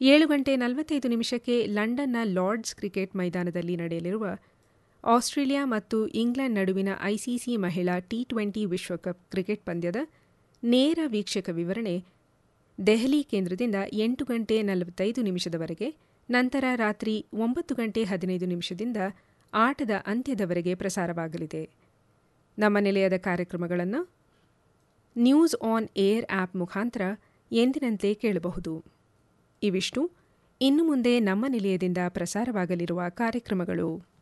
ಏಳು ಗಂಟೆ ನಲವತ್ತೈದು ನಿಮಿಷಕ್ಕೆ ಲಂಡನ್ನ ಲಾರ್ಡ್ಸ್ ಕ್ರಿಕೆಟ್ ಮೈದಾನದಲ್ಲಿ ನಡೆಯಲಿರುವ ಆಸ್ಟ್ರೇಲಿಯಾ ಮತ್ತು ಇಂಗ್ಲೆಂಡ್ ನಡುವಿನ ಐಸಿಸಿ ಮಹಿಳಾ ಟಿ ಟ್ವೆಂಟಿ ವಿಶ್ವಕಪ್ ಕ್ರಿಕೆಟ್ ಪಂದ್ಯದ ನೇರ ವೀಕ್ಷಕ ವಿವರಣೆ ದೆಹಲಿ ಕೇಂದ್ರದಿಂದ ಎಂಟು ಗಂಟೆ ನಲವತ್ತೈದು ನಿಮಿಷದವರೆಗೆ ನಂತರ ರಾತ್ರಿ ಒಂಬತ್ತು ಗಂಟೆ ಹದಿನೈದು ನಿಮಿಷದಿಂದ ಆಟದ ಅಂತ್ಯದವರೆಗೆ ಪ್ರಸಾರವಾಗಲಿದೆ ನಮ್ಮ ನಿಲಯದ ಕಾರ್ಯಕ್ರಮಗಳನ್ನು ನ್ಯೂಸ್ ಆನ್ ಏರ್ ಆಪ್ ಮುಖಾಂತರ ಎಂದಿನಂತೆ ಕೇಳಬಹುದು ಇವಿಷ್ಟು ಇನ್ನು ಮುಂದೆ ನಮ್ಮ ನಿಲಯದಿಂದ ಪ್ರಸಾರವಾಗಲಿರುವ ಕಾರ್ಯಕ್ರಮಗಳು